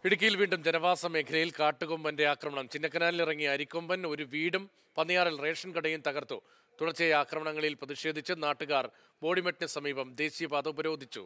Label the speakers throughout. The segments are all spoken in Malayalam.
Speaker 1: ഇടുക്കിയിൽ വീണ്ടും ജനവാസ മേഖലയിൽ കാട്ടുകൊമ്പന്റെ ആക്രമണം ചിന്നക്കനാലിലിറങ്ങിയ അരിക്കൊമ്പൻ ഒരു വീടും പന്നിയാറിൽ റേഷൻ കടയും തകർത്തു തുടർച്ചയായ ആക്രമണങ്ങളിൽ പ്രതിഷേധിച്ച് നാട്ടുകാർ ബോഡിമെട്ടിന് സമീപം ദേശീയപാത ഉപരോധിച്ചു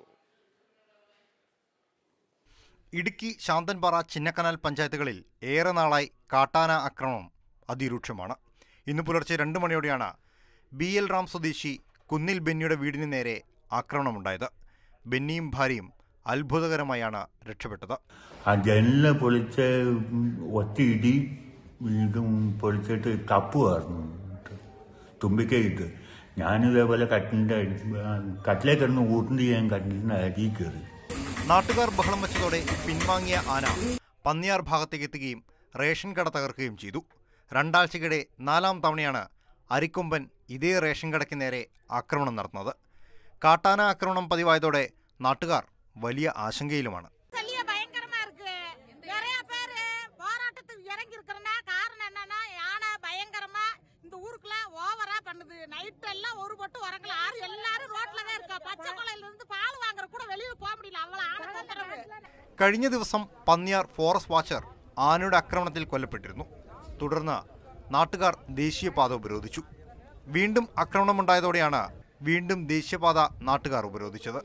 Speaker 2: ഇടുക്കി ശാന്തൻപാറ ചിന്നക്കനാൽ പഞ്ചായത്തുകളിൽ ഏറെ നാളായി കാട്ടാന ആക്രമണം അതിരൂക്ഷമാണ് ഇന്ന് പുലർച്ചെ രണ്ട് മണിയോടെയാണ് ബി എൽ റാം സ്വദേശി കുന്നിൽ ബെന്നിയുടെ വീടിന് നേരെ ആക്രമണമുണ്ടായത് ബെന്നിയും ഭാര്യയും അത്ഭുതകരമായാണ് രക്ഷപ്പെട്ടത്
Speaker 3: ആ ജനല് പൊളിച്ച് ഒറ്റയിടി വീണ്ടും പൊളിച്ചിട്ട് തപ്പുമായിരുന്നു തുമ്പിക്കയിട്ട് ഞാനിതേപോലെ കട്ടിലിൻ്റെ കട്ടിലേ കിടന്ന് ഊട്ടുണ്ട് ചെയ്യാൻ കട്ടിലിൻ്റെ അരിയിൽ കയറി
Speaker 2: നാട്ടുകാർ ബഹളം വെച്ചതോടെ പിൻവാങ്ങിയ ആന പന്നിയാർ ഭാഗത്തേക്ക് എത്തുകയും റേഷൻ കട തകർക്കുകയും ചെയ്തു രണ്ടാഴ്ചക്കിടെ നാലാം തവണയാണ് അരിക്കൊമ്പൻ ഇതേ റേഷൻ കടയ്ക്ക് നേരെ ആക്രമണം നടത്തുന്നത് കാട്ടാന ആക്രമണം പതിവായതോടെ നാട്ടുകാർ വലിയ ആശങ്കയിലുമാണ്
Speaker 4: சளிய பயங்கரமா இருக்கு நிறைய பேரு போராட்டத்துக்கு இறங்கி இருக்கிறனா காரணம் என்னன்னா யானை பயங்கரமா இந்த ஊருக்குள்ள ஓவரா பண்ணுது நைட் எல்லாம் ஒரு பொட்டு உறங்கல ஆறு எல்லாரும் ரோட்ல தான் இருக்கா பச்சை கொலையில இருந்து பால் வாங்குற கூட வெளியில போக முடியல அவ்வளவு ஆன தொந்தரவு
Speaker 2: കഴിഞ്ഞ ദിവസം പന്നിയാർ ഫോറസ്റ്റ് വാച്ചർ ആനയുടെ ആക്രമണത്തിൽ കൊല്ലപ്പെട്ടിരുന്നു തുടർന്ന് നാട്ടുകാർ ദേശീയപാത ഉപരോധിച്ചു വീണ്ടും ആക്രമണമുണ്ടായതോടെയാണ് വീണ്ടും ദേശീയപാത നാട്ടുകാർ ഉപരോധിച്ചത്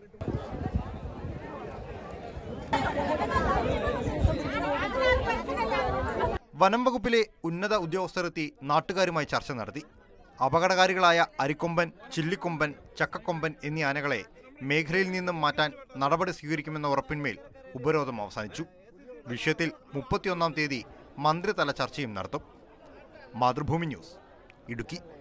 Speaker 2: വനം വകുപ്പിലെ ഉന്നത ഉദ്യോഗസ്ഥരെത്തി നാട്ടുകാരുമായി ചർച്ച നടത്തി അപകടകാരികളായ അരിക്കൊമ്പൻ ചില്ലിക്കൊമ്പൻ ചക്കക്കൊമ്പൻ എന്നീ ആനകളെ മേഖലയിൽ നിന്നും മാറ്റാൻ നടപടി സ്വീകരിക്കുമെന്ന ഉറപ്പിന്മേൽ ഉപരോധം അവസാനിച്ചു വിഷയത്തിൽ മുപ്പത്തിയൊന്നാം തീയതി മന്ത്രിതല ചർച്ചയും നടത്തും മാതൃഭൂമി ന്യൂസ് ഇടുക്കി